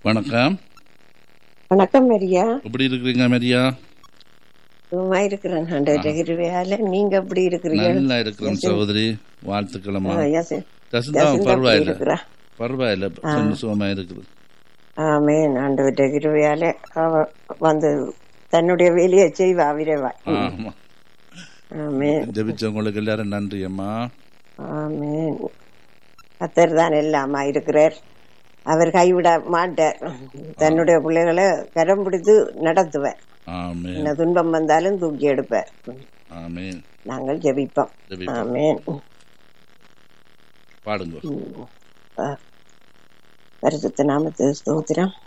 வணக்கம் வணக்கம் மரியா எப்படி இருக்கிறீங்க மரியா சும்மா இருக்கிறேன் ஆண்டவருடைய கிருபையால நீங்க எப்படி இருக்கிறீங்க நல்லா இருக்கிறேன் சகோதரி வாழ்த்துக்கிழமா ஆ, யசி- ஜசந்தா யசிந்தா எப்படி பரவாயில்ல இருக்கிறா பரவாயில்ல சொன்ன சுகமா இருக்குது ஆமேன் ஆண்டவருடைய கிருபையால அவ வந்து தன்னுடைய வேலையை செய்வா விரைவா ஆமா ஆமேன் ஜெபிச்சவங்களுக்கு எல்லாரும் நன்றி அம்மா ஆமேன் கத்தர் தான் எல்லாமா இருக்கிறார் அவர் கைவிட மாட்டார் தன்னுடைய பிள்ளைகளை கரம் பிடித்து நடத்துவார் ஆமேன் என்ன துன்பம் வந்தாலும் தூக்கி எடுப்பார் ஆமேன் நாங்கள் ஜெபிப்போம் ஜெபிப்போம். ஆமேன் பாடுங்க பரிசுத்த நாமத்து ஸ்தோத்திரம்